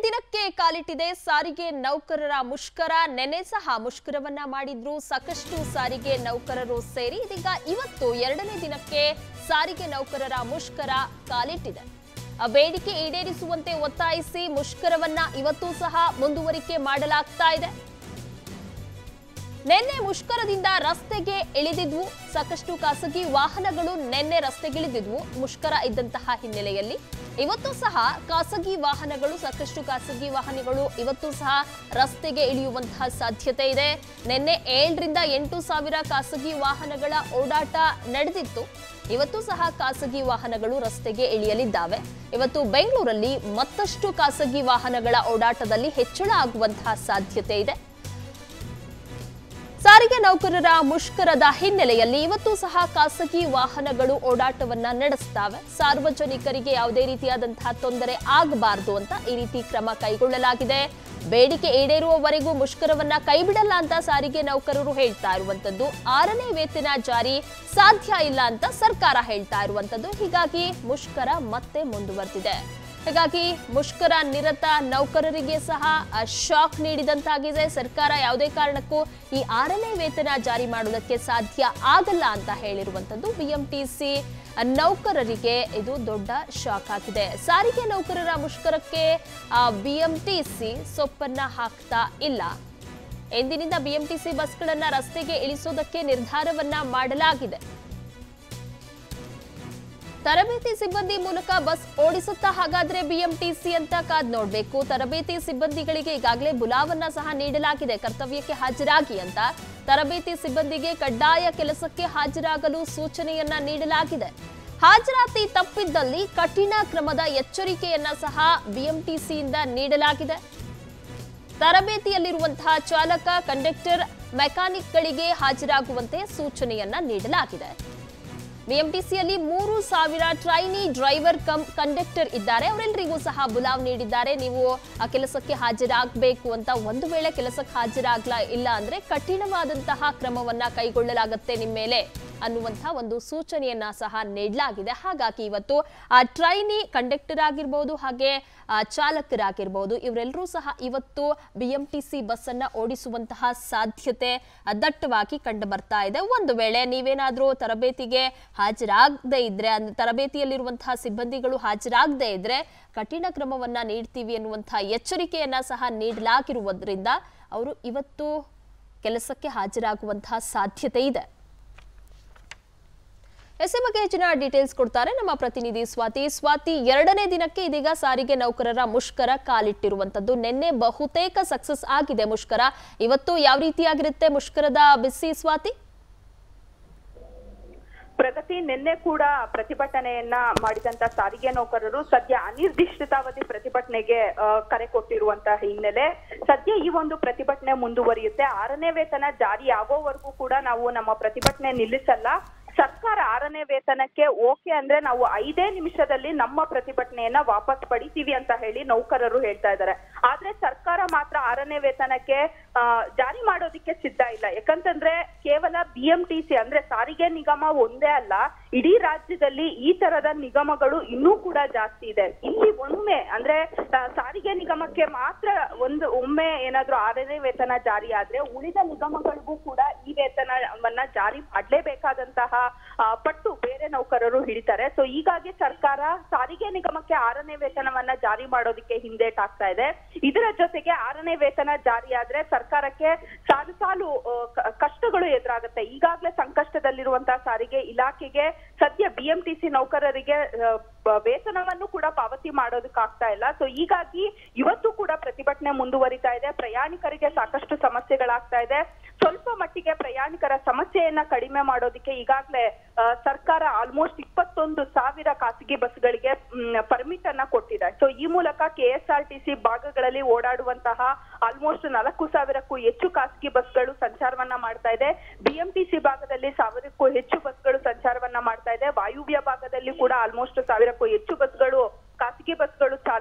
ದಿನಕ್ಕೆ ಕಾಲಿಟ್ಟಿದೆ ಸಾರಿಗೆ ನೌಕರರ ಮುಷ್ಕರ ನೆನೆ ಸಹ ಮುಷ್ಕರವನ್ನ ಮಾಡಿದ್ರು ಸಾಕಷ್ಟು ಸಾರಿಗೆ ನೌಕರರು ಸೇರಿ ಇದೀಗ ಇವತ್ತು ಎರಡನೇ ದಿನಕ್ಕೆ ಸಾರಿಗೆ ನೌಕರರ ಮುಷ್ಕರ ಕಾಲಿಟ್ಟಿದೆ ಆ ಬೇಡಿಕೆ ಈಡೇರಿಸುವಂತೆ ಒತ್ತಾಯಿಸಿ ಮುಷ್ಕರವನ್ನ ಇವತ್ತೂ ಸಹ ಮುಂದುವರಿಕೆ ಮಾಡಲಾಗ್ತಾ ಇದೆ ನಿನ್ನೆ ಮುಷ್ಕರದಿಂದ ರಸ್ತೆಗೆ ಇಳಿದಿದ್ವು ಸಾಕಷ್ಟು ಖಾಸಗಿ ವಾಹನಗಳು ನಿನ್ನೆ ರಸ್ತೆಗಿಳಿದಿದ್ವು ಮುಷ್ಕರ ಇದ್ದಂತಹ ಹಿನ್ನೆಲೆಯಲ್ಲಿ ಇವತ್ತು ಸಹ ಖಾಸಗಿ ವಾಹನಗಳು ಸಾಕಷ್ಟು ಖಾಸಗಿ ವಾಹನಗಳು ಇವತ್ತು ಸಹ ರಸ್ತೆಗೆ ಇಳಿಯುವಂತಹ ಸಾಧ್ಯತೆ ಇದೆ ನಿನ್ನೆ ಏಳರಿಂದ ಎಂಟು ಸಾವಿರ ಖಾಸಗಿ ವಾಹನಗಳ ಓಡಾಟ ನಡೆದಿತ್ತು ಇವತ್ತು ಸಹ ಖಾಸಗಿ ವಾಹನಗಳು ರಸ್ತೆಗೆ ಇಳಿಯಲಿದ್ದಾವೆ ಇವತ್ತು ಬೆಂಗಳೂರಲ್ಲಿ ಮತ್ತಷ್ಟು ಖಾಸಗಿ ವಾಹನಗಳ ಓಡಾಟದಲ್ಲಿ ಹೆಚ್ಚಳ ಆಗುವಂತಹ ಸಾಧ್ಯತೆ ಇದೆ ಸಾರಿಗೆ ನೌಕರರ ಮುಷ್ಕರದ ಹಿನ್ನೆಲೆಯಲ್ಲಿ ಇವತ್ತು ಸಹ ಖಾಸಗಿ ವಾಹನಗಳು ಓಡಾಟವನ್ನ ನಡೆಸ್ತಾವೆ ಸಾರ್ವಜನಿಕರಿಗೆ ಯಾವುದೇ ರೀತಿಯಾದಂತಹ ತೊಂದರೆ ಆಗಬಾರದು ಅಂತ ಈ ರೀತಿ ಕ್ರಮ ಕೈಗೊಳ್ಳಲಾಗಿದೆ ಬೇಡಿಕೆ ಈಡೇರುವವರೆಗೂ ಮುಷ್ಕರವನ್ನ ಕೈಬಿಡಲ್ಲ ಅಂತ ಸಾರಿಗೆ ನೌಕರರು ಹೇಳ್ತಾ ಇರುವಂತದ್ದು ಆರನೇ ವೇತನ ಜಾರಿ ಸಾಧ್ಯ ಇಲ್ಲ ಅಂತ ಸರ್ಕಾರ ಹೇಳ್ತಾ ಇರುವಂತದ್ದು ಹೀಗಾಗಿ ಮುಷ್ಕರ ಮತ್ತೆ ಮುಂದುವರೆದಿದೆ ಹೀಗಾಗಿ ಮುಷ್ಕರ ನಿರತ ನೌಕರರಿಗೆ ಸಹ ಆ, ಶಾಕ್ ನೀಡಿದಂತಾಗಿದೆ ಸರ್ಕಾರ ಯಾವುದೇ ಕಾರಣಕ್ಕೂ ಈ ಆರನೇ ವೇತನ ಜಾರಿ ಮಾಡುವುದಕ್ಕೆ ಸಾಧ್ಯ ಆಗಲ್ಲ ಅಂತ ಹೇಳಿರುವಂತದ್ದು ಬಿಎಂಟಿಸಿ ನೌಕರರಿಗೆ ಇದು ದೊಡ್ಡ ಶಾಕ್ ಆಗಿದೆ ಸಾರಿಗೆ ನೌಕರರ ಮುಷ್ಕರಕ್ಕೆ ಬಿಎಂಟಿಸಿ ಸೊಪ್ಪನ್ನ ಹಾಕ್ತಾ ಇಲ್ಲ ಎಂದಿನಿಂದ ಬಿಎಂಟಿಸಿ ಬಸ್ಗಳನ್ನ ರಸ್ತೆಗೆ ಇಳಿಸೋದಕ್ಕೆ ನಿರ್ಧಾರವನ್ನ ಮಾಡಲಾಗಿದೆ ತರಬೇತಿ ಸಿಬ್ಬಂದಿ ಮೂಲಕ ಬಸ್ ಓಡಿಸುತ್ತಾ ಹಾಗಾದ್ರೆ ಬಿಎಂಟಿಸಿ ಅಂತ ಕಾದ್ ನೋಡ್ಬೇಕು ತರಬೇತಿ ಸಿಬ್ಬಂದಿಗಳಿಗೆ ಈಗಾಗಲೇ ಬುಲಾವನ್ನ ಸಹ ನೀಡಲಾಗಿದೆ ಕರ್ತವ್ಯಕ್ಕೆ ಹಾಜರಾಗಿ ಅಂತ ತರಬೇತಿ ಸಿಬ್ಬಂದಿಗೆ ಕಡ್ಡಾಯ ಕೆಲಸಕ್ಕೆ ಹಾಜರಾಗಲು ಸೂಚನೆಯನ್ನ ನೀಡಲಾಗಿದೆ ಹಾಜರಾತಿ ತಪ್ಪಿದ್ದಲ್ಲಿ ಕಠಿಣ ಕ್ರಮದ ಎಚ್ಚರಿಕೆಯನ್ನ ಸಹ ಬಿಎಂಟಿಸಿಯಿಂದ ನೀಡಲಾಗಿದೆ ತರಬೇತಿಯಲ್ಲಿರುವಂತಹ ಚಾಲಕ ಕಂಡಕ್ಟರ್ ಮೆಕ್ಯಾನಿಕ್ಗಳಿಗೆ ಹಾಜರಾಗುವಂತೆ ಸೂಚನೆಯನ್ನ ನೀಡಲಾಗಿದೆ ಬಿಎಂಟಿಸಿಯಲ್ಲಿ ಮೂರು ಸಾವಿರ ಟ್ರೈನಿ ಡ್ರೈವರ್ ಕಮ್ ಕಂಡಕ್ಟರ್ ಇದ್ದಾರೆ ಅವರೆಲ್ಲರಿಗೂ ಸಹ ಬುಲಾವ್ ನೀಡಿದ್ದಾರೆ ನೀವು ಆ ಕೆಲಸಕ್ಕೆ ಹಾಜರಾಗಬೇಕು ಅಂತ ಒಂದು ವೇಳೆ ಕೆಲಸಕ್ಕೆ ಹಾಜರಾಗ್ಲ ಇಲ್ಲ ಅಂದ್ರೆ ಕಠಿಣವಾದಂತಹ ಕ್ರಮವನ್ನ ಕೈಗೊಳ್ಳಲಾಗುತ್ತೆ ನಿಮ್ಮ ಮೇಲೆ ಅನ್ನುವಂತಹ ಒಂದು ಸೂಚನೆಯನ್ನ ಸಹ ನೀಡಲಾಗಿದೆ ಹಾಗಾಗಿ ಇವತ್ತು ಆ ಟ್ರೈನಿ ಕಂಡಕ್ಟರ್ ಆಗಿರ್ಬೋದು ಹಾಗೆ ಆ, ಚಾಲಕರಾಗಿರ್ಬೋದು ಇವರೆಲ್ಲರೂ ಸಹ ಇವತ್ತು ಬಿಎಂಟಿಸಿ ಬಸ್ ಅನ್ನ ಓಡಿಸುವಂತಹ ಸಾಧ್ಯತೆ ಆ, ದಟ್ಟವಾಗಿ ಕಂಡು ಬರ್ತಾ ಇದೆ ಒಂದು ವೇಳೆ ನೀವೇನಾದ್ರೂ ತರಬೇತಿಗೆ ಹಾಜರಾಗದೇ ಇದ್ರೆ ಅಂದ್ರೆ ತರಬೇತಿಯಲ್ಲಿರುವಂತಹ ಸಿಬ್ಬಂದಿಗಳು ಹಾಜರಾಗದೇ ಇದ್ರೆ ಕಠಿಣ ಕ್ರಮವನ್ನ ನೀಡ್ತೀವಿ ಅನ್ನುವಂತಹ ಎಚ್ಚರಿಕೆಯನ್ನ ಸಹ ನೀಡಲಾಗಿರುವುದರಿಂದ ಅವರು ಇವತ್ತು ಕೆಲಸಕ್ಕೆ ಹಾಜರಾಗುವಂತಹ ಸಾಧ್ಯತೆ ಇದೆ ಎಸ್ ಬಗ್ಗೆ ಹೆಚ್ಚಿನ ಡೀಟೇಲ್ಸ್ ಕೊಡ್ತಾರೆ ನಮ್ಮ ಪ್ರತಿನಿಧಿ ಸ್ವಾತಿ ಸ್ವಾತಿ ಎರಡನೇ ದಿನಕ್ಕೆ ಇದೀಗ ಸಾರಿಗೆ ನೌಕರರ ಮುಷ್ಕರ ಕಾಲಿಟ್ಟಿರುವಂತದ್ದು ನಿನ್ನೆ ಬಹುತೇಕ ಸಕ್ಸಸ್ ಆಗಿದೆ ಮುಷ್ಕರ ಇವತ್ತು ಯಾವ ರೀತಿಯಾಗಿರುತ್ತೆ ಮುಷ್ಕರದ ಬಿಸಿ ಸ್ವಾತಿ ಪ್ರಗತಿ ನಿನ್ನೆ ಕೂಡ ಪ್ರತಿಭಟನೆಯನ್ನ ಮಾಡಿದಂತ ಸಾರಿಗೆ ನೌಕರರು ಸದ್ಯ ಅನಿರ್ದಿಷ್ಟತಾವಧಿ ಪ್ರತಿಭಟನೆಗೆ ಆ, ಕರೆ ಕೊಟ್ಟಿರುವಂತಹ ಹಿನ್ನೆಲೆ ಸದ್ಯ ಈ ಒಂದು ಪ್ರತಿಭಟನೆ ಮುಂದುವರಿಯುತ್ತೆ ಆರನೇ ವೇತನ ಜಾರಿ ಆಗೋವರೆಗೂ ಕೂಡ ನಾವು ನಮ್ಮ ಪ್ರತಿಭಟನೆ ನಿಲ್ಲಿಸಲ್ಲ ಸರ್ಕಾರ ಆರನೇ ವೇತನಕ್ಕೆ ಓಕೆ ಅಂದ್ರೆ ನಾವು ಐದೇ ನಿಮಿಷದಲ್ಲಿ ನಮ್ಮ ಪ್ರತಿಭಟನೆಯನ್ನ ವಾಪಸ್ ಪಡಿತೀವಿ ಅಂತ ಹೇಳಿ ನೌಕರರು ಹೇಳ್ತಾ ಇದ್ದಾರೆ ಆದ್ರೆ ಸರ್ಕಾರ ಮಾತ್ರ ಆರನೇ ವೇತನಕ್ಕೆ ಆ, ಜಾರಿ ಮಾಡೋದಿಕ್ಕೆ ಸಿದ್ಧ ಇಲ್ಲ ಯಾಕಂತಂದ್ರೆ ಕೇವಲ ಬಿಎಂಟಿಸಿ ಅಂದ್ರೆ ಸಾರಿಗೆ ನಿಗಮ ಒಂದೇ ಅಲ್ಲ ಇಡೀ ರಾಜ್ಯದಲ್ಲಿ ಈ ತರದ ನಿಗಮಗಳು ಇನ್ನೂ ಕೂಡ ಜಾಸ್ತಿ ಇದೆ ಇಲ್ಲಿ ಒಮ್ಮೆ ಅಂದ್ರೆ ಆ, ಸಾರಿಗೆ ನಿಗಮಕ್ಕೆ ಮಾತ್ರ ಒಂದು ಒಮ್ಮೆ ಏನಾದ್ರೂ ಆರನೇ ವೇತನ ಜಾರಿ ಆದ್ರೆ ಉಳಿದ ನಿಗಮಗಳಿಗೂ ಕೂಡ ಈ ವೇತನವನ್ನ ಜಾರಿ ಮಾಡ್ಲೇಬೇಕಾದಂತಹ ಆ, ಪಟ್ಟು ಬೇರೆ ನೌಕರರು ಹಿಡಿತಾರೆ ಸೊ ಹೀಗಾಗಿ ಸರ್ಕಾರ ಸಾರಿಗೆ ನಿಗಮಕ್ಕೆ ಆರನೇ ವೇತನವನ್ನ ಜಾರಿ ಮಾಡೋದಕ್ಕೆ ಹಿಂದೇಟಾಗ್ತಾ ಇದೆ ಇದರ ಜೊತೆಗೆ ಆರನೇ ವೇತನ ಜಾರಿ ಆದ್ರೆ ಸರ್ಕಾರಕ್ಕೆ ಸಾಲು ಸಾಲು ಆ, ಕ- ಕಷ್ಟಗಳು ಎದುರಾಗುತ್ತೆ ಈಗಾಗಲೇ ಸಂಕಷ್ಟದಲ್ಲಿರುವಂತಹ ಸಾರಿಗೆ ಇಲಾಖೆಗೆ ಸದ್ಯ ಬಿಎಂಟಿಸಿ ನೌಕರರಿಗೆ ಆ, ಬ- ವೇತನವನ್ನು ಕೂಡ ಪಾವತಿ ಮಾಡೋದಕ್ಕಾಗ್ತಾ ಇಲ್ಲ ಸೊ ಹೀಗಾಗಿ ಇವತ್ತು ಕೂಡ ಪ್ರತಿಭಟನೆ ಮುಂದುವರಿತಾ ಇದೆ ಪ್ರಯಾಣಿಕರಿಗೆ ಸಾಕಷ್ಟು ಸಮಸ್ಯೆಗಳಾಗ್ತಾ ಇದೆ ಸ್ವಲ್ಪ ಮಟ್ಟಿಗೆ ಪ್ರಯಾಣಿಕರ ಸಮಸ್ಯೆಯನ್ನ ಕಡಿಮೆ ಮಾಡೋದಕ್ಕೆ ಈಗಾಗಲೇ ಸರ್ಕಾರ ಆಲ್ಮೋಸ್ಟ್ ಇಪ್ಪತ್ತೊಂದು ಸಾವಿರ ಖಾಸಗಿ ಬಸ್ಗಳಿಗೆ ಪರ್ಮಿಟ್ ಅನ್ನ ಕೊಟ್ಟಿದೆ ಸೊ ಈ ಮೂಲಕ ಕೆಎಸ್ಆರ್ಟಿಸಿ ಭಾಗಗಳಲ್ಲಿ ಓಡಾಡುವಂತಹ ಆಲ್ಮೋಸ್ಟ್ ನಾಲ್ಕು ಸಾವಿರಕ್ಕೂ ಹೆಚ್ಚು ಖಾಸಗಿ ಬಸ್ಗಳು ಸಂಚಾರವನ್ನ ಮಾಡ್ತಾ ಇದೆ ಬಿಎಂಟಿಸಿ ಭಾಗದಲ್ಲಿ ಸಾವಿರಕ್ಕೂ ಹೆಚ್ಚು ಬಸ್ಗಳು ಸಂಚಾರವನ್ನ ಮಾಡ್ತಾ ಇದೆ ವಾಯುವ್ಯ ಭಾಗದಲ್ಲಿ ಕೂಡ ಆಲ್ಮೋಸ್ಟ್ ಸಾವಿರಕ್ಕೂ ಹೆಚ್ಚು ಬಸ್ಗಳು ಖಾಸಗಿ ಬಸ್ಗಳು ಚಾಲನೆ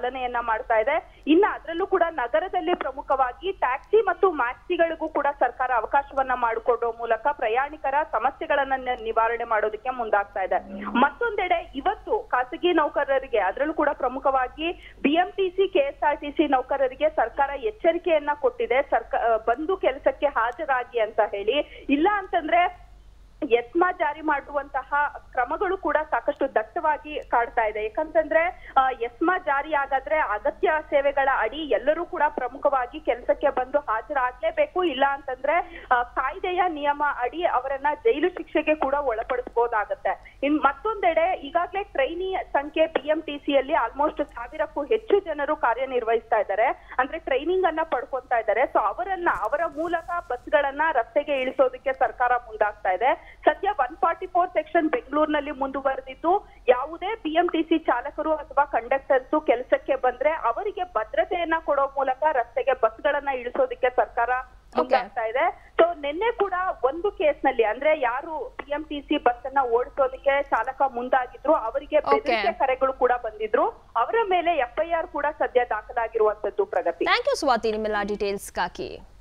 ಚಾಲನೆಯನ್ನ ಮಾಡ್ತಾ ಇದೆ ಇನ್ನ ಅದರಲ್ಲೂ ಕೂಡ ನಗರದಲ್ಲಿ ಪ್ರಮುಖವಾಗಿ ಟ್ಯಾಕ್ಸಿ ಮತ್ತು ಮ್ಯಾಕ್ಸಿಗಳಿಗೂ ಕೂಡ ಸರ್ಕಾರ ಅವಕಾಶವನ್ನ ಮಾಡಿಕೊಡೋ ಮೂಲಕ ಪ್ರಯಾಣಿಕರ ಸಮಸ್ಯೆಗಳನ್ನ ನ- ನಿವಾರಣೆ ಮಾಡೋದಕ್ಕೆ ಮುಂದಾಗ್ತಾ ಇದೆ ಮತ್ತೊಂದೆಡೆ ಇವತ್ತು ಖಾಸಗಿ ನೌಕರರಿಗೆ ಅದರಲ್ಲೂ ಕೂಡ ಪ್ರಮುಖವಾಗಿ ಬಿಎಂಟಿಸಿ ಕೆಎಸ್ಆರ್ಟಿಸಿ ನೌಕರರಿಗೆ ಸರ್ಕಾರ ಎಚ್ಚರಿಕೆಯನ್ನ ಕೊಟ್ಟಿದೆ ಸರ್ಕ ಆ, ಬಂದು ಕೆಲಸಕ್ಕೆ ಹಾಜರಾಗಿ ಅಂತ ಹೇಳಿ ಇಲ್ಲ ಅಂತಂದ್ರೆ ಎಸ್ಮಾ ಜಾರಿ ಮಾಡುವಂತಹ ಕ್ರಮಗಳು ಕೂಡ ಸಾಕಷ್ಟು ದಟ್ಟವಾಗಿ ಕಾಡ್ತಾ ಇದೆ ಯಾಕಂತಂದ್ರೆ ಆ, ಎಸ್ಮಾ ಜಾರಿ ಆಗಾದ್ರೆ ಅಗತ್ಯ ಸೇವೆಗಳ ಅಡಿ ಎಲ್ಲರೂ ಕೂಡ ಪ್ರಮುಖವಾಗಿ ಕೆಲಸಕ್ಕೆ ಬಂದು ಹಾಜರಾಗ್ಲೇಬೇಕು ಇಲ್ಲ ಅಂತಂದ್ರೆ ಆ, ಕಾಯ್ದೆಯ ನಿಯಮ ಅಡಿ ಅವರನ್ನ ಜೈಲು ಶಿಕ್ಷೆಗೆ ಕೂಡ ಒಳಪಡಿಸಬಹುದಾಗತ್ತೆ ಇನ್ ಮತ್ತೊಂದೆಡೆ ಈಗಾಗಲೇ ಟ್ರೈನಿ ಸಂಖ್ಯೆ ಬಿಎಂಟಿಸಿಯಲ್ಲಿ ಆಲ್ಮೋಸ್ಟ್ ಸಾವಿರಕ್ಕೂ ಹೆಚ್ಚು ಜನರು ಕಾರ್ಯನಿರ್ವಹಿಸ್ತಾ ಇದ್ದಾರೆ ಅಂದ್ರೆ ಟ್ರೈನಿಂಗ್ ಅನ್ನ ಪಡ್ಕೊಂತಾ ಇದ್ದಾರೆ ಸೊ ಅವರನ್ನ ಅವರ ಮೂಲಕ ಬಸ್ಗಳನ್ನ ರಸ್ತೆಗೆ ಇಳಿಸೋದಕ್ಕೆ ಸರ್ಕಾರ ಮುಂದಾಗ್ತಾ ಇದೆ ಸದ್ಯ ಒನ್ ಫಾರ್ಟಿ ಫೋರ್ ಸೆಕ್ಷನ್ ಬೆಂಗಳೂರಿನಲ್ಲಿ ಮುಂದುವರೆದಿದ್ದು ಯಾವುದೇ ಬಿಎಂಟಿಸಿ ಚಾಲಕರು ಅಥವಾ ಕಂಡಕ್ಟರ್ಸ್ ಕೆಲಸಕ್ಕೆ ಬಂದ್ರೆ ಅವರಿಗೆ ಭದ್ರತೆಯನ್ನ ಕೊಡೋ ಮೂಲಕ ರಸ್ತೆಗೆ ಬಸ್ಗಳನ್ನ ಇಳಿಸೋದಕ್ಕೆ ಸರ್ಕಾರ ಮುಂದಾಗ್ತಾ ಇದೆ ಸೊ ನಿನ್ನೆ ಕೂಡ ಒಂದು ಕೇಸ್ ನಲ್ಲಿ ಅಂದ್ರೆ ಯಾರು ಬಿಎಂಟಿಸಿ ಬಸ್ ಅನ್ನ ಓಡಿಸೋದಕ್ಕೆ ಚಾಲಕ ಮುಂದಾಗಿದ್ರು ಅವರಿಗೆ ಬೆದರಿಕೆ ಕರೆಗಳು ಕೂಡ ಬಂದಿದ್ರು ಅವರ ಮೇಲೆ ಎಫ್ಐಆರ್ ಕೂಡ ಸದ್ಯ ದಾಖಲಾಗಿರುವಂತದ್ದು ಪ್ರಗತಿ ಥ್ಯಾಂಕ್ ಯು ಸ್ವಾತಿ ನಿಮ್ಮೆಲ್ಲ ಡೀಟೇಲ್ಸ್ಗಾಗಿ